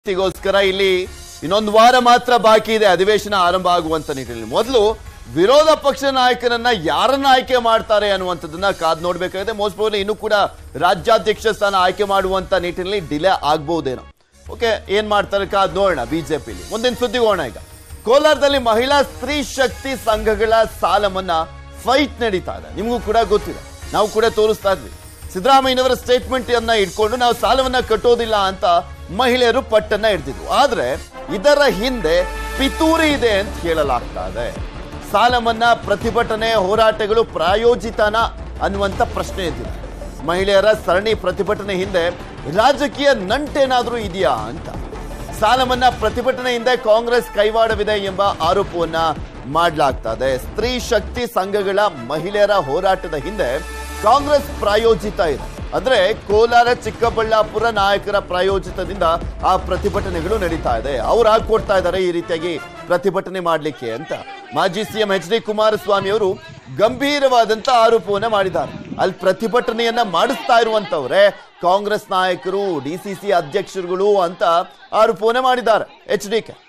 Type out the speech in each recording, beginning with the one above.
ಗೋಸ್ಕರ ಇಲ್ಲಿ ಇನ್ನೊಂದು ವಾರ ಮಾತ್ರ ಬಾಕಿ ಇದೆ ಅಧಿವೇಶನ ಆರಂಭ ಆಗುವಂತ ನಿಟ್ಟಿನಲ್ಲಿ ಮೊದಲು ವಿರೋಧ ಪಕ್ಷ ನಾಯಕನನ್ನ ಯಾರನ್ನ ಆಯ್ಕೆ ಮಾಡ್ತಾರೆ ಅನ್ನುವಂಥದ್ದನ್ನ ಕಾದ್ ನೋಡ್ಬೇಕಾಗಿದೆ ಮೋಸ್ಟ್ ಪ್ರಾಬಬ್ಲಿ ಇನ್ನೂ ಕೂಡ ರಾಜ್ಯಾಧ್ಯಕ್ಷ ಸ್ಥಾನ ಆಯ್ಕೆ ಮಾಡುವಂತ ನಿಟ್ಟಿನಲ್ಲಿ ಡಿಲೇ ಆಗ್ಬಹುದೇನೋ ಓಕೆ ಏನ್ ಮಾಡ್ತಾರೆ ಕಾದ್ ನೋಡೋಣ ಬಿಜೆಪಿಲಿ ಮುಂದಿನ ಸುದ್ದಿಗೆ ಹೋಗೋಣ ಈಗ ಕೋಲಾರದಲ್ಲಿ ಮಹಿಳಾ ಸ್ತ್ರೀ ಶಕ್ತಿ ಸಂಘಗಳ ಸಾಲ ಮನ್ನಾ ಫೈಟ್ ನಡೀತಾ ಇದೆ ನಿಮಗೂ ಕೂಡ ಗೊತ್ತಿದೆ ನಾವು ಕೂಡ ತೋರಿಸ್ತಾ ಇದ್ವಿ ಸಿದ್ದರಾಮಯ್ಯನವರ ಸ್ಟೇಟ್ಮೆಂಟ್ ಅನ್ನ ಇಟ್ಕೊಂಡು ನಾವು ಸಾಲವನ್ನ ಕಟ್ಟೋದಿಲ್ಲ ಅಂತ ಮಹಿಳೆಯರು ಪಟ್ಟನ್ನ ಹಿಡ್ತಿದ್ವು ಆದ್ರೆ ಇದರ ಹಿಂದೆ ಪಿತೂರಿ ಇದೆ ಅಂತ ಹೇಳಲಾಗ್ತಾ ಇದೆ ಸಾಲ ಮನ್ನಾ ಪ್ರತಿಭಟನೆ ಹೋರಾಟಗಳು ಪ್ರಾಯೋಜಿತನ ಅನ್ನುವಂತ ಪ್ರಶ್ನೆ ಎದ್ದಿದೆ ಮಹಿಳೆಯರ ಸರಣಿ ಪ್ರತಿಭಟನೆ ಹಿಂದೆ ರಾಜಕೀಯ ನಂಟೇನಾದ್ರೂ ಇದೆಯಾ ಅಂತ ಸಾಲ ಮನ್ನಾ ಪ್ರತಿಭಟನೆ ಹಿಂದೆ ಕಾಂಗ್ರೆಸ್ ಕೈವಾಡವಿದೆ ಎಂಬ ಆರೋಪವನ್ನ ಮಾಡಲಾಗ್ತಾ ಇದೆ ಸ್ತ್ರೀ ಶಕ್ತಿ ಸಂಘಗಳ ಮಹಿಳೆಯರ ಹೋರಾಟದ ಹಿಂದೆ ಕಾಂಗ್ರೆಸ್ ಪ್ರಾಯೋಜಿತ ಇದೆ ಅಂದ್ರೆ ಕೋಲಾರ ಚಿಕ್ಕಬಳ್ಳಾಪುರ ನಾಯಕರ ಪ್ರಾಯೋಜಿತದಿಂದ ಆ ಪ್ರತಿಭಟನೆಗಳು ನಡೀತಾ ಇದೆ ಅವ್ರು ಹಾಕೊಡ್ತಾ ಇದ್ದಾರೆ ಈ ರೀತಿಯಾಗಿ ಪ್ರತಿಭಟನೆ ಮಾಡ್ಲಿಕ್ಕೆ ಅಂತ ಮಾಜಿ ಸಿಎಂ ಎಚ್ ಡಿ ಕುಮಾರಸ್ವಾಮಿ ಅವರು ಗಂಭೀರವಾದಂತ ಆರೋಪವನ್ನ ಮಾಡಿದ್ದಾರೆ ಅಲ್ಲಿ ಪ್ರತಿಭಟನೆಯನ್ನ ಮಾಡಿಸ್ತಾ ಇರುವಂತವ್ರೆ ಕಾಂಗ್ರೆಸ್ ನಾಯಕರು ಡಿಸಿಸಿ ಅಧ್ಯಕ್ಷರುಗಳು ಅಂತ ಆರೋಪವನ್ನ ಮಾಡಿದ್ದಾರೆ ಎಚ್ ಡಿ ಕೆ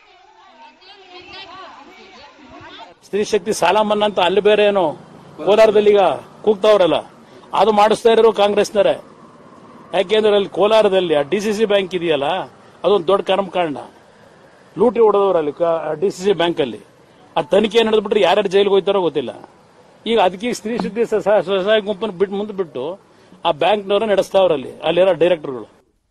ಸ್ತ್ರೀ ಶಕ್ತಿ ಸಾಲ ಮನ್ನಾ ಅಂತ ಅಲ್ಲಿ ಬೇರೆ ಏನು ಕೋಲಾರದಲ್ಲಿ ಈಗ ಕೂಗ್ತಾವ್ರಲ್ಲ ಅದು ಮಾಡಿಸ್ತಾ ಇರೋರು ಕಾಂಗ್ರೆಸ್ನವರೇ ಯಾಕೆಂದ್ರೆ ಅಲ್ಲಿ ಕೋಲಾರದಲ್ಲಿ ಆ ಡಿ ಸಿ ಸಿ ಬ್ಯಾಂಕ್ ಇದೆಯಲ್ಲ ಅದೊಂದು ದೊಡ್ಡ ಕರ್ಮಕಾಂಡ ಲೂಟಿ ಹೊಡೆದವ್ರು ಅಲ್ಲಿ ಡಿ ಸಿ ಸಿ ಬ್ಯಾಂಕ್ ಅಲ್ಲಿ ಆ ತನಿಖೆ ನಡೆದ್ಬಿಟ್ರೆ ಯಾರ್ಯಾರು ಜೈಲಿಗೆ ಹೋಯ್ತಾರೋ ಗೊತ್ತಿಲ್ಲ ಈಗ ಅದಕ್ಕೆ ಈಗ ಸ್ತ್ರೀ ಶಕ್ತಿ ಸ- ಸ- ಸ್ವಸಹಾಯ ಗುಂಪನ್ನು ಬಿಟ್ಟು ಮುಂದೆ ಬಿಟ್ಟು ಆ ಬ್ಯಾಂಕ್ನವ್ರ ನಡೆಸ್ತಾವ್ರಲ್ಲಿ ಅಲ್ಲಿರೋ ಡೈರೆಕ್ಟರ್ಗಳು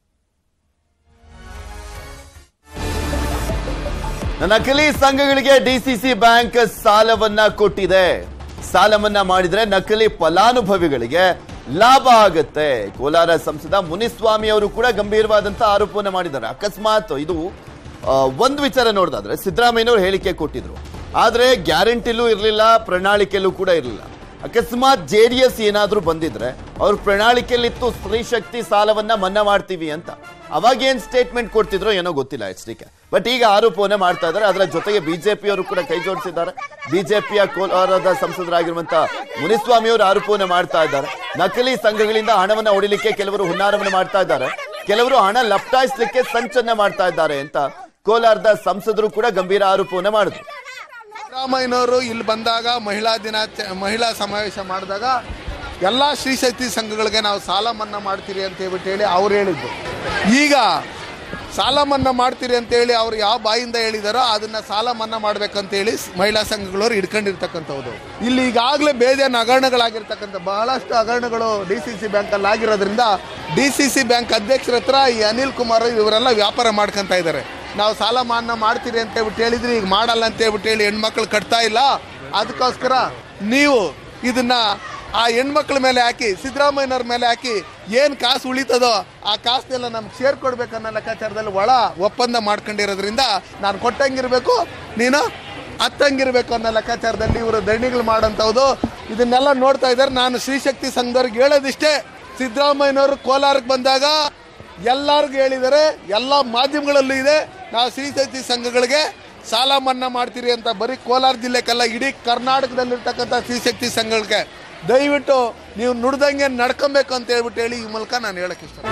ನಕಲಿ ಸಂಘಗಳಿಗೆ ಡಿಸಿಸಿ ಬ್ಯಾಂಕ್ ಸಾಲವನ್ನ ಕೊಟ್ಟಿದೆ ಸಾಲ ಮನ್ನಾ ಮಾಡಿದ್ರೆ ನಕಲಿ ಫಲಾನುಭವಿಗಳಿಗೆ ಲಾಭ ಆಗುತ್ತೆ ಕೋಲಾರ ಸಂಸದ ಮುನಿಸ್ವಾಮಿ ಅವರು ಕೂಡ ಗಂಭೀರವಾದಂತ ಆರೋಪವನ್ನ ಮಾಡಿದ್ದಾರೆ ಅಕಸ್ಮಾತ್ ಇದು ಆ, ಒಂದು ವಿಚಾರ ನೋಡಿದಾದ್ರೆ ಸಿದ್ದರಾಮಯ್ಯನವರು ಹೇಳಿಕೆ ಕೊಟ್ಟಿದ್ರು ಆದ್ರೆ ಗ್ಯಾರಂಟಿಲೂ ಇರಲಿಲ್ಲ ಪ್ರಣಾಳಿಕೆಯಲ್ಲೂ ಕೂಡ ಇರಲಿಲ್ಲ ಅಕಸ್ಮಾತ್ ಜೆ ಡಿ ಎಸ್ ಏನಾದ್ರೂ ಬಂದಿದ್ರೆ ಅವ್ರ ಪ್ರಣಾಳಿಕೆಯಲ್ಲಿತ್ತು ಸ್ತ್ರೀ ಶಕ್ತಿ ಸಾಲವನ್ನ ಮನ್ನಾ ಮಾಡ್ತೀವಿ ಅಂತ ಅವಾಗ ಏನ್ ಸ್ಟೇಟ್ಮೆಂಟ್ ಕೊಡ್ತಿದ್ರೋ ಏನೋ ಗೊತ್ತಿಲ್ಲ ಎಚ್ ಡಿ ಕೆ ಬಟ್ ಈಗ ಆರೋಪವನ್ನ ಮಾಡ್ತಾ ಇದ್ದಾರೆ ಅದರ ಜೊತೆಗೆ ಬಿಜೆಪಿ ಅವರು ಕೂಡ ಕೈ ಜೋಡಿಸಿದ್ದಾರೆ ಬಿಜೆಪಿಯ ಕೋಲಾರದ ಸಂಸದರಾಗಿರುವಂತ ಮುನಿಸ್ವಾಮಿ ಅವರು ಆರೋಪವನ್ನ ಮಾಡ್ತಾ ಇದ್ದಾರೆ ನಕಲಿ ಸಂಘಗಳಿಂದ ಹಣವನ್ನ ಹೊಡಿಲಿಕ್ಕೆ ಕೆಲವರು ಹುನ್ನಾರವನ್ನ ಮಾಡ್ತಾ ಇದ್ದಾರೆ ಕೆಲವರು ಹಣ ಲಪ್ಟಾಯಿಸ್ಲಿಕ್ಕೆ ಸಂಚನ್ನ ಮಾಡ್ತಾ ಇದ್ದಾರೆ ಅಂತ ಕೋಲಾರದ ಸಂಸದರು ಕೂಡ ಗಂಭೀರ ಆರೋಪವನ್ನ ಮಾಡಿದ್ರು ಸಿದ್ದರಾಮಯ್ಯನವರು ಇಲ್ಲಿ ಬಂದಾಗ ಮಹಿಳಾ ದಿನ ಮಹಿಳಾ ಸಮಾವೇಶ ಮಾಡಿದಾಗ ಎಲ್ಲ ಶ್ರೀಶಕ್ತಿ ಸಂಘಗಳಿಗೆ ನಾವು ಸಾಲ ಮನ್ನಾ ಮಾಡ್ತೀರಿ ಅಂತ ಹೇಳ್ಬಿಟ್ಟು ಹೇಳಿ ಅವ್ರು ಹೇಳಿದ್ದು ಈಗ ಸಾಲ ಮನ್ನಾ ಮಾಡ್ತೀರಿ ಅಂತ ಹೇಳಿ ಅವ್ರು ಯಾವ ಬಾಯಿಂದ ಹೇಳಿದಾರೋ ಅದನ್ನ ಸಾಲ ಮನ್ನಾ ಮಾಡ್ಬೇಕಂತೇಳಿ ಸ್- ಮಹಿಳಾ ಸಂಘಗಳವ್ರು ಇಟ್ಕೊಂಡಿರ್ತಕ್ಕಂಥದ್ದು ಇಲ್ಲಿ ಈಗಾಗಲೇ ಬೇಜಾನ್ ಹಗರಣಗಳಾಗಿರ್ತಕ್ಕಂಥ ಬಹಳಷ್ಟು ಹಗರಣಗಳು ಡಿ ಸಿ ಸಿ ಬ್ಯಾಂಕಲ್ಲಿ ಆಗಿರೋದ್ರಿಂದ ಡಿ ಸಿ ಸಿ ಬ್ಯಾಂಕ್ ಅಧ್ಯಕ್ಷರ ಹತ್ರ ಈ ಅನಿಲ್ ಕುಮಾರ್ ಇವರೆಲ್ಲ ವ್ಯಾಪಾರ ಮಾಡ್ಕೊಂತ ಇದ್ದಾರೆ ನಾವು ಸಾಲ ಮನ್ನಾ ಮಾಡ್ತೀರಿ ಅಂತ ಹೇಳ್ಬಿಟ್ಟು ಹೇಳಿದ್ರಿ ಈಗ ಮಾಡಲ್ಲ ಅಂತ ಹೇಳ್ಬಿಟ್ಟು ಹೇಳಿ ಹೆಣ್ಮಕ್ಳು ಕಟ್ತಾ ಇಲ್ಲ ಅದಕ್ಕೋಸ್ಕರ ನೀವು ಇದನ್ನ ಆ ಹೆಣ್ಮಕ್ಳ ಮೇಲೆ ಹಾಕಿ ಸಿದ್ದರಾಮಯ್ಯನವ್ರ ಮೇಲೆ ಹಾಕಿ ಏನು ಕಾಸು ಉಳಿತದೋ ಆ ಕಾಸನ್ನೆಲ್ಲ ನಮ್ಗೆ ಶೇರ್ ಕೊಡ್ಬೇಕನ್ನೋ ಲೆಕ್ಕಾಚಾರದಲ್ಲಿ ಒಳ ಒಪ್ಪಂದ ಮಾಡ್ಕೊಂಡಿರೋದ್ರಿಂದ ನಾನು ಕೊಟ್ಟಂಗಿರ್ಬೇಕು ನೀನು ಹತ್ತಂಗಿರ್ಬೇಕು ಅನ್ನೋ ಲೆಕ್ಕಾಚಾರದಲ್ಲಿ ಇವರು ಧರಣಿಗಳು ಮಾಡೋಂಥದ್ದು ಇದನ್ನೆಲ್ಲ ನೋಡ್ತಾ ಇದ್ದಾರೆ ನಾನು ಶ್ರೀಶಕ್ತಿ ಸಂಘದವ್ರಿಗೆ ಹೇಳೋದಿಷ್ಟೇ ಸಿದ್ದರಾಮಯ್ಯನವರು ಕೋಲಾರಕ್ಕೆ ಬಂದಾಗ ಎಲ್ಲರಿಗೂ ಹೇಳಿದ್ದಾರೆ ಎಲ್ಲ ಮಾಧ್ಯಮಗಳಲ್ಲೂ ಇದೆ ನಾವು ಶ್ರೀಶಕ್ತಿ ಸಂಘಗಳಿಗೆ ಸಾಲ ಮನ್ನಾ ಮಾಡ್ತೀರಿ ಅಂತ ಬರೀ ಕೋಲಾರ ಜಿಲ್ಲೆಕಲ್ಲ ಇಡೀ ಕರ್ನಾಟಕದಲ್ಲಿರ್ತಕ್ಕಂಥ ಶ್ರೀಶಕ್ತಿ ಸಂಘಗಳಿಗೆ ದಯವಿಟ್ಟು ನೀವು ನುಡ್ದಂಗೆ ನಡ್ಕೊಬೇಕು ಅಂತ ಹೇಳ್ಬಿಟ್ಟು ಹೇಳಿ ಈ ಮೂಲಕ ನಾನು ಹೇಳಕ್ಕೆ ಇಷ್ಟ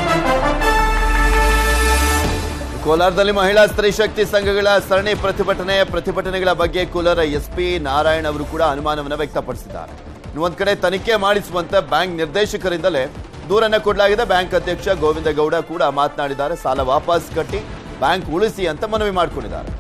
ಕೋಲಾರದಲ್ಲಿ ಮಹಿಳಾ ಸ್ತ್ರೀ ಶಕ್ತಿ ಸಂಘಗಳ ಸರಣಿ ಪ್ರತಿಭಟನೆ ಪ್ರತಿಭಟನೆಗಳ ಬಗ್ಗೆ ಕೋಲಾರ ಎಸ್ ಪಿ ನಾರಾಯಣ್ ಅವರು ಕೂಡ ಅನುಮಾನವನ್ನು ವ್ಯಕ್ತಪಡಿಸಿದ್ದಾರೆ ಇನ್ನು ಒಂದ್ ಕಡೆ ತನಿಖೆ ಮಾಡಿಸುವಂತೆ ಬ್ಯಾಂಕ್ ನಿರ್ದೇಶಕರಿಂದಲೇ ದೂರನ್ನ ಕೊಡಲಾಗಿದೆ ಬ್ಯಾಂಕ್ ಅಧ್ಯಕ್ಷ ಗೋವಿಂದ ಗೌಡ ಕೂಡ ಮಾತನಾಡಿದ್ದಾರೆ ಸಾಲ ವಾಪಸ್ ಕಟ್ಟಿ ಬ್ಯಾಂಕ್ ಉಳಿಸಿ ಅಂತ ಮನವಿ ಮಾಡಿಕೊಂಡಿದ್ದಾರೆ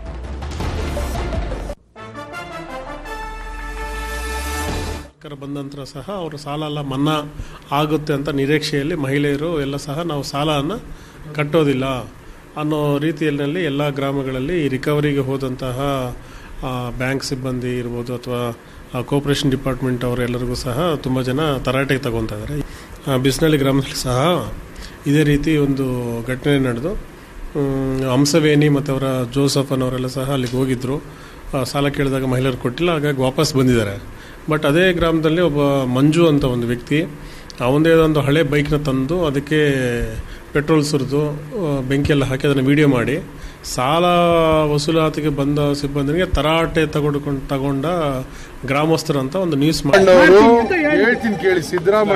ಸರ್ಕಾರ ಬಂದ ನಂತರ ಸಹ ಅವರ ಸಾಲ ಎಲ್ಲ ಮನ್ನಾ ಆಗುತ್ತೆ ಅಂತ ನಿರೀಕ್ಷೆಯಲ್ಲಿ ಮಹಿಳೆಯರು ಎಲ್ಲ ಸಹ ನಾವು ಸಾಲವನ್ನು ಕಟ್ಟೋದಿಲ್ಲ ಅನ್ನೋ ರೀತಿಯಲ್ಲಿ ಎಲ್ಲ ಗ್ರಾಮಗಳಲ್ಲಿ ಈ ರಿಕವರಿಗೆ ಹೋದಂತಹ ಆ, ಬ್ಯಾಂಕ್ ಸಿಬ್ಬಂದಿ ಇರ್ಬೋದು ಅಥವಾ ಕೋಪರೇಷನ್ ಡಿಪಾರ್ಟ್ಮೆಂಟ್ ಅವರೆಲ್ಲರಿಗೂ ಸಹ ತುಂಬ ಜನ ತರಾಟೆಗೆ ತಗೊತಾ ಇದ್ದಾರೆ ಆ, ಬಿಸ್ನಳ್ಳಿ ಗ್ರಾಮದಲ್ಲಿ ಸಹ ಇದೇ ರೀತಿ ಒಂದು ಘಟನೆ ನಡೆದು ಮ್, ಹಂಸವೇಣಿ ಮತ್ತು ಅವರ ಜೋಸಫ್ ಅನ್ನೋರೆಲ್ಲ ಸಹ ಅಲ್ಲಿಗೆ ಹೋಗಿದ್ದರು ಆ, ಸಾಲ ಕೇಳಿದಾಗ ಮಹಿಳೆಯರು ಕೊಟ್ಟಿಲ್ಲ ಹಾಗಾಗಿ ವಾಪಸ್ ಬಂದಿದ್ದಾರೆ ಬಟ್ ಅದೇ ಗ್ರಾಮದಲ್ಲಿ ಒಬ್ಬ ಮಂಜು ಅಂತ ಒಂದು ವ್ಯಕ್ತಿ ಅವನದೇ ಒಂದು ಹಳೆ ಬೈಕ್ನ ತಂದು ಅದಕ್ಕೆ ಪೆಟ್ರೋಲ್ ಸುರಿದು ಬೆಂಕಿಯೆಲ್ಲ ಹಾಕಿ ಅದನ್ನು ವಿಡಿಯೋ ಮಾಡಿ ಸಾಲ ವಸೂಲಾತಿಗೆ ಬಂದ ಸಿಬ್ಬಂದಿಗೆ ತರಾಟೆ ತಗೊಂಡ್ಕೊಂಡು ತಗೊಂಡ ಗ್ರಾಮಸ್ಥರು ಅಂತ ಒಂದು ನ್ಯೂಸ್ ಮಾಡಿ ಅವರು ಹೇಳ್ತೀನಿ ಕೇಳಿ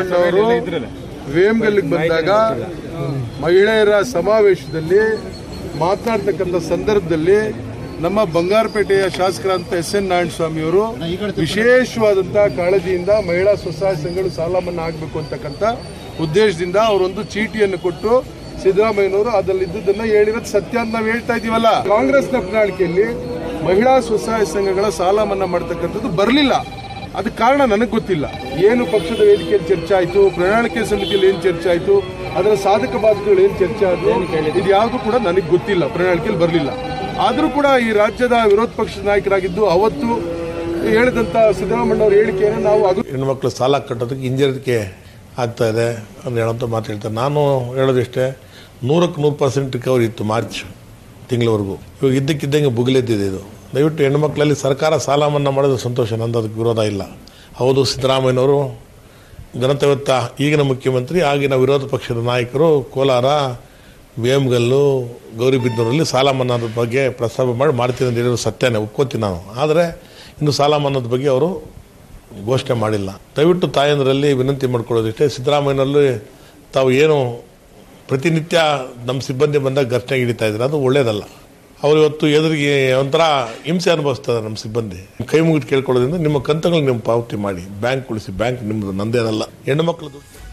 ಸಿದ್ದರಾಮಯ್ಯನವರು ವೇಮ್ಗಲ್ಗೆ ಬಂದಾಗ ಮಹಿಳೆಯರ ಸಮಾವೇಶದಲ್ಲಿ ಮಾತನಾಡ್ತಕ್ಕಂಥ ಸಂದರ್ಭದಲ್ಲಿ ನಮ್ಮ ಬಂಗಾರಪೇಟೆಯ ಶಾಸಕರಂತ ಎಸ್ ಎನ್ ನಾರಾಯಣ ಸ್ವಾಮಿಯವರು ವಿಶೇಷವಾದಂತಹ ಕಾಳಜಿಯಿಂದ ಮಹಿಳಾ ಸ್ವಸಹಾಯ ಸಂಘಗಳು ಸಾಲ ಮನ್ನಾ ಆಗಬೇಕು ಅಂತಕ್ಕಂಥ ಉದ್ದೇಶದಿಂದ ಅವರೊಂದು ಚೀಟಿಯನ್ನು ಕೊಟ್ಟು ಸಿದ್ದರಾಮಯ್ಯನವರು ಅದರಲ್ಲಿ ಇದ್ದುದನ್ನ ಹೇಳಿರೋದು ಸತ್ಯ ಅಂತ ನಾವು ಹೇಳ್ತಾ ಇದೀವಲ್ಲ ಕಾಂಗ್ರೆಸ್ನ ಪ್ರಣಾಳಿಕೆಯಲ್ಲಿ ಮಹಿಳಾ ಸ್ವಸಹಾಯ ಸಂಘಗಳ ಸಾಲ ಮನ್ನಾ ಮಾಡ್ತಕ್ಕಂಥದ್ದು ಬರಲಿಲ್ಲ ಅದಕ್ಕೆ ಕಾರಣ ನನಗೆ ಗೊತ್ತಿಲ್ಲ ಏನು ಪಕ್ಷದ ವೇದಿಕೆಯಲ್ಲಿ ಚರ್ಚೆ ಆಯಿತು ಪ್ರಣಾಳಿಕೆ ಸಮಿತಿಯಲ್ಲಿ ಏನು ಚರ್ಚೆ ಆಯಿತು ಅದರ ಸಾಧಕ ಬಾಧಕಗಳು ಏನು ಚರ್ಚೆ ಆದವು ಇದು ಯಾವುದು ಕೂಡ ನನಗೆ ಗೊತ್ತಿಲ್ಲ ಪ್ರಣಾಳಿಕೆಯಲ್ಲಿ ಬರಲಿಲ್ಲ ಆದರೂ ಕೂಡ ಈ ರಾಜ್ಯದ ವಿರೋಧ ಪಕ್ಷದ ನಾಯಕರಾಗಿದ್ದು ಅವತ್ತು ಹೇಳಿದಂತ ಸಿದ್ದರಾಮಯ್ಯ ಅವರ ಹೇಳಿಕೆಯನ್ನು ನಾವು ಅಗು ಹೆಣ್ಮಕ್ಳು ಸಾಲ ಕಟ್ಟೋದಕ್ಕೆ ಹಿಂಜರಿಕೆ ಆಗ್ತಾ ಇದೆ ಅಂತ ಹೇಳೋಂಥ ಮಾತು ಹೇಳ್ತಾರೆ ನಾನು ಹೇಳೋದಿಷ್ಟೇ ನೂರಕ್ಕೆ ನೂರು ಪರ್ಸೆಂಟ್ ರಿಕವರಿ ಇತ್ತು ಮಾರ್ಚ್ ತಿಂಗಳವರೆಗೂ ಇವಾಗ ಇದ್ದಕ್ಕಿದ್ದಂಗೆ ಬುಗಿಲೆದ್ದಿದೆ ಇದು ದಯವಿಟ್ಟು ಹೆಣ್ಮಕ್ಳಲ್ಲಿ ಸರ್ಕಾರ ಸಾಲ ಮನ್ನಾ ಮಾಡೋದು ಸಂತೋಷ ನಂದು ಅದಕ್ಕೆ ವಿರೋಧ ಇಲ್ಲ ಹೌದು ಸಿದ್ದರಾಮಯ್ಯನವರು ಘನತೆವತ್ತ ಈಗಿನ ಮುಖ್ಯಮಂತ್ರಿ ಆಗಿನ ವಿರೋಧ ಪಕ್ಷದ ನಾಯಕರು ಕೋಲಾರ ಬೇಮ್ಗಲ್ಲು ಗೌರಿಬಿದನೂರಲ್ಲಿ ಸಾಲ ಮನ್ನಾದ ಬಗ್ಗೆ ಪ್ರಸ್ತಾಪ ಮಾಡಿ ಮಾಡ್ತೀನಿ ಅಂತ ಹೇಳಿರೋ ಸತ್ಯನೇ ಒಪ್ಕೋತೀನಿ ನಾನು ಆದರೆ ಇನ್ನು ಸಾಲ ಮನ್ನಾದ ಬಗ್ಗೆ ಅವರು ಘೋಷಣೆ ಮಾಡಿಲ್ಲ ದಯವಿಟ್ಟು ತಾಯಂದರಲ್ಲಿ ವಿನಂತಿ ಮಾಡ್ಕೊಳ್ಳೋದಿಷ್ಟೇ ಸಿದ್ದರಾಮಯ್ಯನಲ್ಲಿ ತಾವು ಏನು ಪ್ರತಿನಿತ್ಯ ನಮ್ಮ ಸಿಬ್ಬಂದಿ ಬಂದಾಗ ಘರ್ಷಣೆ ಹಿಡಿತಾ ಇದ್ದಾರೆ ಅದು ಒಳ್ಳೇದಲ್ಲ ಅವರು ಇವತ್ತು ಎದುರಿಗೆ ಒಂಥರ ಹಿಂಸೆ ಅನುಭವಿಸ್ತಾರೆ ನಮ್ಮ ಸಿಬ್ಬಂದಿ ಕೈ ಮುಗಿದು ಕೇಳ್ಕೊಳ್ಳೋದ್ರಿಂದ ನಿಮ್ಮ ಕಂತುಗಳು ನೀವು ಪಾವತಿ ಮಾಡಿ ಬ್ಯಾಂಕ್ ಉಳಿಸಿ ಬ್ಯಾಂಕ್ ನಿಮ್ಮದು ನಂದೇನಲ್ಲ ಹೆಣ್ಣು ಮಕ್ಕಳು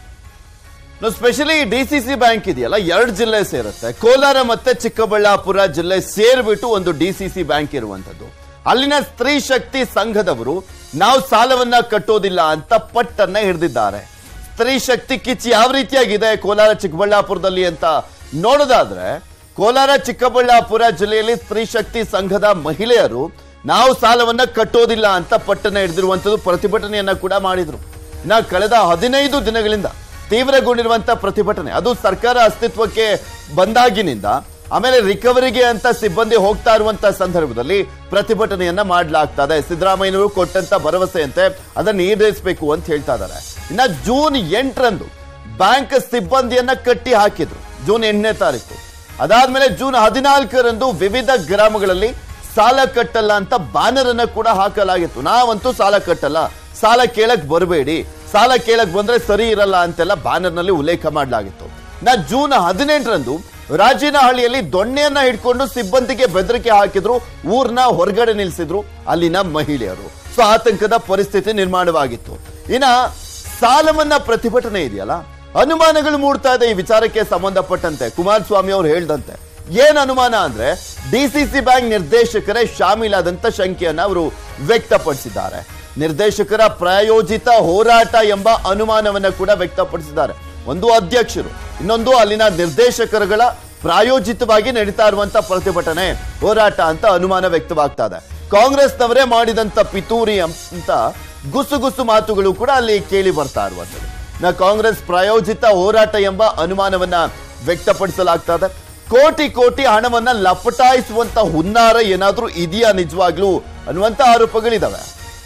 ದುಡ್ಡು specially D C C bank ಇದೆಯಲ್ಲ ಎರಡು ಜಿಲ್ಲೆ ಸೇರುತ್ತೆ ಕೋಲಾರ ಮತ್ತೆ ಚಿಕ್ಕಬಳ್ಳಾಪುರ ಜಿಲ್ಲೆ ಸೇರ್ಬಿಟ್ಟು ಒಂದು ಡಿ ಸಿ ಸಿ ಬ್ಯಾಂಕ್ ಇರುವಂತದ್ದು ಅಲ್ಲಿನ ಸ್ತ್ರೀ ಶಕ್ತಿ ಸಂಘದವರು ನಾವು ಸಾಲವನ್ನ ಕಟ್ಟೋದಿಲ್ಲ ಅಂತ ಪಟ್ಟನ್ನ ಹಿಡಿದಿದ್ದಾರೆ ಸ್ತ್ರೀ ಶಕ್ತಿ ಕಿಚ್ಚು ಯಾವ ರೀತಿಯಾಗಿದೆ ಕೋಲಾರ ಚಿಕ್ಕಬಳ್ಳಾಪುರದಲ್ಲಿ ಅಂತ ನೋಡೋದಾದ್ರೆ ಕೋಲಾರ ಚಿಕ್ಕಬಳ್ಳಾಪುರ ಜಿಲ್ಲೆಯಲ್ಲಿ ಸ್ತ್ರೀ ಶಕ್ತಿ ಸಂಘದ ಮಹಿಳೆಯರು ನಾವು ಸಾಲವನ್ನ ಕಟ್ಟೋದಿಲ್ಲ ಅಂತ ಪಟ್ಟನ್ನ ಹಿಡಿದಿರುವಂತದ್ದು ಪ್ರತಿಭಟನೆಯನ್ನ ಕೂಡ ಮಾಡಿದ್ರು ನಾ ಕಳೆದ ಹದಿನೈದು ದಿನಗಳಿಂದ ತೀವ್ರಗೊಂಡಿರುವಂತ ಪ್ರತಿಭಟನೆ ಅದು ಸರ್ಕಾರ ಅಸ್ತಿತ್ವಕ್ಕೆ ಬಂದಾಗಿನಿಂದ ಆಮೇಲೆ ರಿಕವರಿಗೆ ಅಂತ ಸಿಬ್ಬಂದಿ ಹೋಗ್ತಾ ಇರುವಂತ ಸಂದರ್ಭದಲ್ಲಿ ಪ್ರತಿಭಟನೆಯನ್ನ ಮಾಡಲಾಗ್ತಾ ಇದೆ ಸಿದ್ದರಾಮಯ್ಯನವರು ಕೊಟ್ಟಂತ ಭರವಸೆಯಂತೆ ಅದನ್ನ ಈಡೇರಿಸಬೇಕು ಅಂತ ಹೇಳ್ತಾ ಇದ್ದಾರೆ ಇನ್ನ ಜೂನ್ ಎಂಟರಂದು ಬ್ಯಾಂಕ್ ಸಿಬ್ಬಂದಿಯನ್ನ ಕಟ್ಟಿ ಹಾಕಿದ್ರು ಜೂನ್ ಎಂಟನೇ ತಾರೀಕು ಅದಾದ್ಮೇಲೆ ಜೂನ್ ಹದಿನಾಲ್ಕರಂದು ವಿವಿಧ ಗ್ರಾಮಗಳಲ್ಲಿ ಸಾಲ ಕಟ್ಟಲ್ಲ ಅಂತ ಬ್ಯಾನರ್ ಅನ್ನ ಕೂಡ ಹಾಕಲಾಗಿತ್ತು ನಾವಂತೂ ಸಾಲ ಕಟ್ಟಲ್ಲ ಸಾಲ ಕೇಳಕ್ ಬರಬೇಡಿ ಸಾಲ ಕೇಳಕ್ ಬಂದ್ರೆ ಸರಿ ಇರಲ್ಲ ಅಂತೆಲ್ಲ ಬ್ಯಾನರ್ ನಲ್ಲಿ ಉಲ್ಲೇಖ ಮಾಡಲಾಗಿತ್ತು ನಾ ಜೂನ್ ಹದಿನೆಂಟರಂದು ರಾಜಿನಹಳ್ಳಿಯಲ್ಲಿ ದೊಣ್ಣೆಯನ್ನ ಹಿಡ್ಕೊಂಡು ಸಿಬ್ಬಂದಿಗೆ ಬೆದರಿಕೆ ಹಾಕಿದ್ರು ಊರ್ನ ಹೊರಗಡೆ ನಿಲ್ಸಿದ್ರು ಅಲ್ಲಿನ ಮಹಿಳೆಯರು ಸೊ ಆತಂಕದ ಪರಿಸ್ಥಿತಿ ನಿರ್ಮಾಣವಾಗಿತ್ತು ಇನ್ನ ಸಾಲಮನ್ನಾ ಪ್ರತಿಭಟನೆ ಇದೆಯಲ್ಲ ಅನುಮಾನಗಳು ಮೂಡ್ತಾ ಇದೆ ಈ ವಿಚಾರಕ್ಕೆ ಸಂಬಂಧಪಟ್ಟಂತೆ ಕುಮಾರಸ್ವಾಮಿ ಅವರು ಹೇಳ್ದಂತೆ ಏನ್ ಅನುಮಾನ ಅಂದ್ರೆ ಡಿಸಿಸಿ ಬ್ಯಾಂಕ್ ನಿರ್ದೇಶಕರೇ ಶಾಮೀಲಾದಂತ ಶಂಕೆಯನ್ನ ಅವರು ವ್ಯಕ್ತಪಡಿಸಿದ್ದಾರೆ ನಿರ್ದೇಶಕರ ಪ್ರಾಯೋಜಿತ ಹೋರಾಟ ಎಂಬ ಅನುಮಾನವನ್ನ ಕೂಡ ವ್ಯಕ್ತಪಡಿಸಿದ್ದಾರೆ ಒಂದು ಅಧ್ಯಕ್ಷರು ಇನ್ನೊಂದು ಅಲ್ಲಿನ ನಿರ್ದೇಶಕರುಗಳ ಪ್ರಾಯೋಜಿತವಾಗಿ ನಡೀತಾ ಇರುವಂತ ಪ್ರತಿಭಟನೆ ಹೋರಾಟ ಅಂತ ಅನುಮಾನ ವ್ಯಕ್ತವಾಗ್ತಾ ಇದೆ ಕಾಂಗ್ರೆಸ್ನವರೇ ಮಾಡಿದಂತ ಪಿತೂರಿ ಅಂತ ಗುಸುಗುಸು ಮಾತುಗಳು ಕೂಡ ಅಲ್ಲಿ ಕೇಳಿ ಬರ್ತಾ ಇರುವಂತದ್ದು ನಾ ಕಾಂಗ್ರೆಸ್ ಪ್ರಾಯೋಜಿತ ಹೋರಾಟ ಎಂಬ ಅನುಮಾನವನ್ನ ವ್ಯಕ್ತಪಡಿಸಲಾಗ್ತಾ ಇದೆ ಕೋಟಿ ಕೋಟಿ ಹಣವನ್ನ ಲಪಟಾಯಿಸುವಂತ ಹುನ್ನಾರ ಏನಾದ್ರೂ ಇದೆಯಾ ನಿಜವಾಗ್ಲೂ ಅನ್ನುವಂತ ಆರೋಪಗಳಿದಾವೆ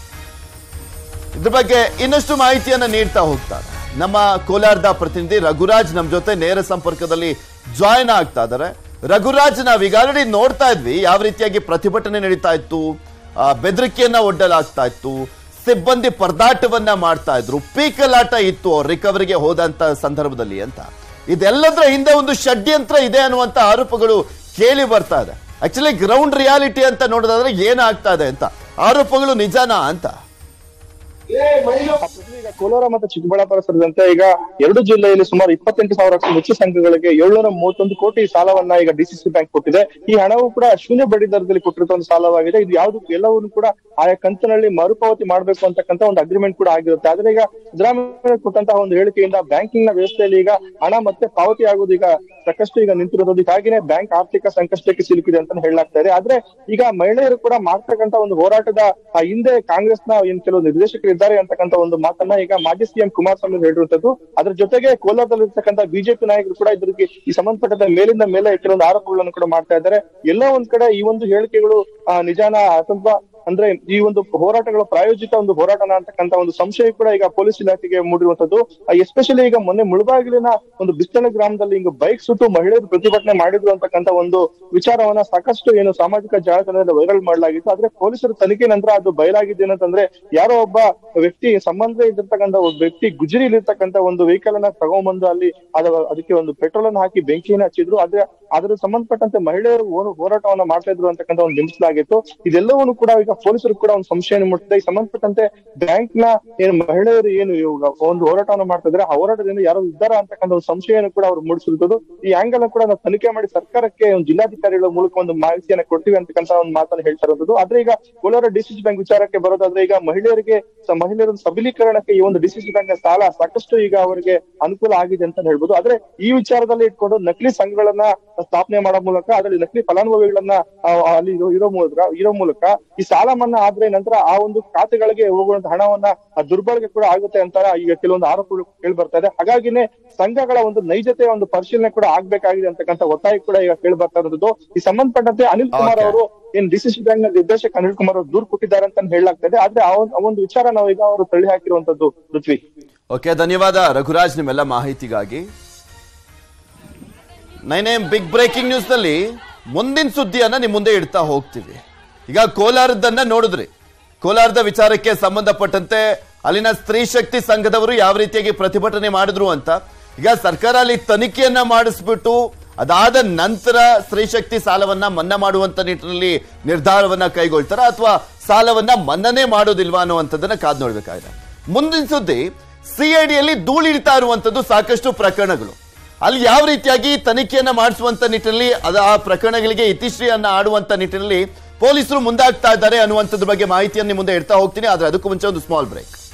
ಇದ್ರ ಬಗ್ಗೆ ಇನ್ನಷ್ಟು ಮಾಹಿತಿಯನ್ನ ನೀಡ್ತಾ ಹೋಗ್ತಾರೆ ನಮ್ಮ ಕೋಲಾರದ ಪ್ರತಿನಿಧಿ ರಘುರಾಜ್ ನಮ್ಮ ಜೊತೆ ನೇರ ಸಂಪರ್ಕದಲ್ಲಿ ಜಾಯಿನ್ ಆಗ್ತಾ ಇದ್ದಾರೆ ರಘುರಾಜ್ ನಾವ್ ಈಗಾಗಲೇ ನೋಡ್ತಾ ಇದ್ವಿ ಯಾವ ರೀತಿಯಾಗಿ ಪ್ರತಿಭಟನೆ ನಡೀತಾ ಇತ್ತು ಆ, ಬೆದರಿಕೆಯನ್ನ ಒಡ್ಡಲಾಗ್ತಾ ಇತ್ತು ಸಿಬ್ಬಂದಿ ಪರದಾಟವನ್ನ ಮಾಡ್ತಾ ಇದ್ರು ಪೀಕಲಾಟ ಇತ್ತು ಅವ್ರ ರಿಕವರಿಗೆ ಹೋದಂತ ಸಂದರ್ಭದಲ್ಲಿ ಅಂತ ಇದೆಲ್ಲದರ ಹಿಂದೆ ಒಂದು ಷಡ್ಯಂತ್ರ ಇದೆ ಅನ್ನುವಂತ ಆರೋಪಗಳು ಕೇಳಿ ಬರ್ತಾ ಇದೆ ಆಕ್ಚುಲಿ ಗ್ರೌಂಡ್ ರಿಯಾಲಿಟಿ ಅಂತ ನೋಡೋದಾದ್ರೆ ಏನಾಗ್ತಾ ಇದೆ ಅಂತ ಆರೋಪಗಳು ನಿಜನಾ ಅಂತ ಈಗ ಕೋಲಾರ ಮತ್ತು ಚಿಕ್ಕಬಳ್ಳಾಪುರ ಸೇರಿದಂತೆ ಈಗ ಎರಡು ಜಿಲ್ಲೆಯಲ್ಲಿ ಸುಮಾರು ಇಪ್ಪತ್ತೆಂಟು ಸಾವಿರಕ್ಕೂ ಹೆಚ್ಚು ಸಂಘಗಳಿಗೆ ಏಳ್ನೂರ ಮೂವತ್ತೊಂದು ಕೋಟಿ ಸಾಲವನ್ನ ಈಗ ಡಿಸಿಸಿ ಬ್ಯಾಂಕ್ ಕೊಟ್ಟಿದೆ ಈ ಹಣವು ಕೂಡ ಶೂನ್ಯ ಬಡ್ಡಿ ದರದಲ್ಲಿ ಕೊಟ್ಟಿರುವಂತ ಒಂದು ಸಾಲವಾಗಿದೆ ಇದು ಯಾವುದು ಎಲ್ಲವನ್ನು ಕೂಡ ಆಯಾ ಕಂತಿನಲ್ಲಿ ಮರುಪಾವತಿ ಮಾಡಬೇಕು ಅಂತಕ್ಕಂತ ಒಂದು ಅಗ್ರಿಮೆಂಟ್ ಕೂಡ ಆಗಿರುತ್ತೆ ಆದ್ರೆ ಈಗ ಸಿದ್ದರಾಮಯ್ಯ ಕೊಟ್ಟಂತಹ ಒಂದು ಹೇಳಿಕೆಯಿಂದ ಬ್ಯಾಂಕಿಂಗ್ ನ ವ್ಯವಸ್ಥೆಯಲ್ಲಿ ಈಗ ಹಣ ಮತ್ತೆ ಪಾವತಿ ಆಗೋದು ಈಗ ಸಾಕಷ್ಟು ಈಗ ನಿಂತಿರೋದು ಹಾಗೇನೆ ಬ್ಯಾಂಕ್ ಆರ್ಥಿಕ ಸಂಕಷ್ಟಕ್ಕೆ ಸಿಲುಕಿದೆ ಅಂತ ಹೇಳಲಾಗ್ತಾ ಇದೆ ಆದ್ರೆ ಈಗ ಮಹಿಳೆಯರು ಕೂಡ ಮಾಡ್ತಕ್ಕಂತ ಒಂದು ಹೋರಾಟದ ಆ ಹಿಂದೆ ಕಾಂಗ್ರೆಸ್ನ ಏನ್ ಕೆಲವು ನಿರ್ದೇಶಕರು ಇದ್ದಾರೆ ಅಂತಕ್ಕಂತ ಒಂದು ಮಾತನ್ನ ಈಗ ಮಾಜಿ ಸಿಎಂ ಕುಮಾರಸ್ವಾಮಿ ಹೇಳಿರುವಂತದ್ದು ಅದ್ರ ಜೊತೆಗೆ ಕೋಲಾರದಲ್ಲಿರ್ತಕ್ಕಂಥ ಬಿಜೆಪಿ ನಾಯಕರು ಕೂಡ ಇದ್ರಿಗೆ ಈ ಸಂಬಂಧಪಟ್ಟಂತ ಮೇಲಿಂದ ಮೇಲೆ ಕೆಲವೊಂದು ಆರೋಪಗಳನ್ನು ಕೂಡ ಮಾಡ್ತಾ ಇದ್ದಾರೆ ಎಲ್ಲೋ ಒಂದ್ ಕಡೆ ಈ ಒಂದು ಹೇಳಿಕೆಗಳು ಆ, ನಿಜಾನ ಸ್ವಲ್ಪ ಅಂದ್ರೆ ಈ ಒಂದು ಹೋರಾಟಗಳ ಪ್ರಾಯೋಜಿತ ಒಂದು ಹೋರಾಟನ ಅಂತಕ್ಕಂತ ಒಂದು ಸಂಶಯ ಕೂಡ ಈಗ ಪೊಲೀಸ್ ಇಲಾಖೆಗೆ ಮೂಡಿರುವಂತದ್ದು ಎಸ್ಪೆಷಲಿ ಈಗ ಮೊನ್ನೆ ಮುಳಬಾಗಿಲಿನ ಒಂದು ಬಿಸ್ತಳ ಗ್ರಾಮದಲ್ಲಿ ಈಗ ಬೈಕ್ ಸುಟ್ಟು ಮಹಿಳೆಯರು ಪ್ರತಿಭಟನೆ ಮಾಡಿದ್ರು ಅಂತಕ್ಕಂತ ಒಂದು ವಿಚಾರವನ್ನ ಸಾಕಷ್ಟು ಏನು ಸಾಮಾಜಿಕ ಜಾಲತಾಣದಲ್ಲಿ ವೈರಲ್ ಮಾಡಲಾಗಿತ್ತು ಆದ್ರೆ ಪೊಲೀಸರ ತನಿಖೆ ನಂತರ ಅದು ಬಯಲಾಗಿದೆ ಏನಂತಂದ್ರೆ ಯಾರೋ ಒಬ್ಬ ವ್ಯಕ್ತಿ ಸಂಬಂಧ ಇದ್ದಿರ್ತಕ್ಕಂಥ ಒಬ್ಬ ವ್ಯಕ್ತಿ ಗುಜರಿಲಿರ್ತಕ್ಕಂಥ ಒಂದು ವೆಹಿಕಲ್ ಅನ್ನ ತಗೊಂಡ್ಬಂದು ಅಲ್ಲಿ ಅದ ಅದಕ್ಕೆ ಒಂದು ಪೆಟ್ರೋಲ್ ಅನ್ನು ಹಾಕಿ ಬೆಂಕಿಯನ್ನು ಹಚ್ಚಿದ್ರು ಆದ್ರೆ ಅದರ ಸಂಬಂಧಪಟ್ಟಂತೆ ಮಹಿಳೆಯರು ಹೋ- ಹೋರಾಟವನ್ನ ಮಾಡ್ತಾ ಇದ್ರು ಅಂತಕ್ಕಂಥ ಒಂದು ಬಿಂಬಿಸಲಾಗಿತ್ತು ಇದೆಲ್ಲವನ್ನು ಕೂಡ ಈಗ ಪೊಲೀಸರು ಕೂಡ ಒಂದು ಸಂಶಯ ಮೂಡಿಸಿದೆ ಈ ಸಂಬಂಧಪಟ್ಟಂತೆ ಬ್ಯಾಂಕ್ ನ ಏನು ಮಹಿಳೆಯರು ಏನು ಇವಾಗ ಒಂದು ಹೋರಾಟವನ್ನು ಮಾಡ್ತಾ ಇದ್ರೆ ಆ ಹೋರಾಟದಿಂದ ಯಾರೋ ಇದ್ದಾರ ಅಂತಕ್ಕಂಥ ಒಂದು ಸಂಶಯವನ್ನು ಕೂಡ ಅವರು ಮೂಡಿಸಿರುತ್ತದೆ ಈ ಆಂಗಲ್ ಅನ್ನು ಕೂಡ ನಾವು ತನಿಖೆ ಮಾಡಿ ಸರ್ಕಾರಕ್ಕೆ ಒಂದು ಜಿಲ್ಲಾಧಿಕಾರಿಗಳ ಮೂಲಕ ಒಂದು ಮಾಹಿತಿಯನ್ನ ಕೊಡ್ತೀವಿ ಅಂತಕ್ಕಂಥ ಒಂದು ಮಾತನ್ನ ಹೇಳ್ತಾ ಇರೋದು ಆದ್ರೆ ಈಗ ಕೋಲಾರ ಡಿಸಿಸಿ ಬ್ಯಾಂಕ್ ವಿಚಾರಕ್ಕೆ ಬರೋದಾದ್ರೆ ಈಗ ಮಹಿಳೆಯರಿಗೆ ಸ- ಮಹಿಳೆಯರ ಸಬಲೀಕರಣಕ್ಕೆ ಈ ಒಂದು ಡಿಸಿಸಿ ಬ್ಯಾಂಕ್ ಸಾಲ ಸಾಕಷ್ಟು ಈಗ ಅವರಿಗೆ ಅನುಕೂಲ ಆಗಿದೆ ಅಂತ ಹೇಳ್ಬೋದು ಆದ್ರೆ ಈ ವಿಚಾರದಲ್ಲಿ ಇಟ್ಕೊಂಡು ನಕಲಿ ಸಂಘಗಳನ್ನ ಸ್ಥಾಪನೆ ಮಾಡೋ ಮೂಲಕ ಅದರಲ್ಲಿ ನಕಲಿ ಫಲಾನುಭವಿಗಳನ್ನ ಆ, ಅಲ್ಲಿ ಇರೋ- ಇರೋ ಮೂಲಕ ಇರೋ ಮೂಲಕ ಈ ಸಾಲ ಮನ್ನಾ ಆದ್ರೆ ನಂತರ ಆ ಒಂದು ಖಾತೆಗಳಿಗೆ ಹೋಗುವಂತ ಹಣವನ್ನ ಆ ದುರ್ಬಳಕೆ ಕೂಡ ಆಗುತ್ತೆ ಅಂತ ಈಗ ಕೆಲವೊಂದು ಆರೋಪಗಳು ಕೇಳಿ ಬರ್ತಾ ಇದೆ ಹಾಗಾಗಿನೇ ಸಂಘಗಳ ಒಂದು ನೈಜತೆ ಒಂದು ಪರಿಶೀಲನೆ ಕೂಡ ಆಗ್ಬೇಕಾಗಿದೆ ಅಂತಕ್ಕಂಥ ಒತ್ತಾಯ ಕೂಡ ಈಗ ಕೇಳಿ ಬರ್ತಾ ಇರೋದು ಈ ಸಂಬಂಧಪಟ್ಟಂತೆ ಅನಿಲ್ ಕುಮಾರ್ Okay. ಅವರು ಏನ್ ಡಿಸಿಸಿ ಬ್ಯಾಂಕ್ ನ ನಿರ್ದೇಶಕ ಅನಿಲ್ ಕುಮಾರ್ ಅವರು ದೂರು ಕೊಟ್ಟಿದ್ದಾರೆ ಅಂತ ಹೇಳಲಾಗ್ತಾ ಇದೆ ಆದ್ರೆ ಆ ಒಂದ್- ಆ ಒಂದು ವಿಚಾರ ನಾವು ಈಗ ಅವರು ತಳ್ಳಿ ಹಾಕಿರುವಂತದ್ದು ಪೃಥ್ವಿ ಓಕೆ ಧನ್ಯವಾದ ರಘುರಾಜ್ ನಿಮ್ಮೆಲ್ಲ ಮಾಹಿತಿಗಾಗಿ ನೈನೇ ಬಿಗ್ ಬ್ರೇಕಿಂಗ್ ನ್ಯೂಸ್ ನಲ್ಲಿ ಮುಂದಿನ ಸುದ್ದಿಯನ್ನ ನಿಮ್ ಮುಂದೆ ಇಡ್ತಾ ಹೋಗ್ತೀವಿ ಈಗ ಕೋಲಾರದನ್ನ ನೋಡಿದ್ರಿ ಕೋಲಾರದ ವಿಚಾರಕ್ಕೆ ಸಂಬಂಧಪಟ್ಟಂತೆ ಅಲ್ಲಿನ ಸ್ತ್ರೀ ಶಕ್ತಿ ಸಂಘದವರು ಯಾವ ರೀತಿಯಾಗಿ ಪ್ರತಿಭಟನೆ ಮಾಡಿದ್ರು ಅಂತ ಈಗ ಸರ್ಕಾರ ಅಲ್ಲಿ ತನಿಖೆಯನ್ನ ಮಾಡಿಸ್ಬಿಟ್ಟು ಅದಾದ ನಂತರ ಸ್ತ್ರೀ ಶಕ್ತಿ ಸಾಲವನ್ನ ಮನ್ನಾ ಮಾಡುವಂತ ನಿಟ್ಟಿನಲ್ಲಿ ನಿರ್ಧಾರವನ್ನ ಕೈಗೊಳ್ತಾರ ಅಥವಾ ಸಾಲವನ್ನ ಮನ್ನನೇ ಮಾಡೋದಿಲ್ವಾ ಅನ್ನುವಂಥದ್ದನ್ನ ಕಾದ್ ನೋಡ್ಬೇಕಾಗಿದೆ ಮುಂದಿನ ಸುದ್ದಿ ಸಿಐಡಿಯಲ್ಲಿ ಧೂಳಿಡ್ತಾ ಇರುವಂತದ್ದು ಸಾಕಷ್ಟು ಪ್ರಕರಣಗಳು ಅಲ್ಲಿ ಯಾವ ರೀತಿಯಾಗಿ ತನಿಖೆಯನ್ನ ಮಾಡಿಸುವಂತ ನಿಟ್ಟಿನಲ್ಲಿ ಅದ ಆ ಪ್ರಕರಣಗಳಿಗೆ ಇತಿಶ್ರೀಯನ್ನ ಆಡುವಂತ ನಿಟ್ಟಿನಲ್ಲಿ ಪೊಲೀಸರು ಮುಂದಾಗ್ತಾ ಇದ್ದಾರೆ ಅನ್ನುವಂಥದ್ರ ಬಗ್ಗೆ ಮಾಹಿತಿಯನ್ನು ನಿಮ್ಮ ಮುಂದೆ ಇಡ್ತಾ ಹೋಗ್ತೀನಿ ಆದ್ರೆ ಅದಕ್ಕೂ ಮುಂಚೆ ಒಂದು ಸ್ಮಾಲ್ ಬ್ರೇಕ್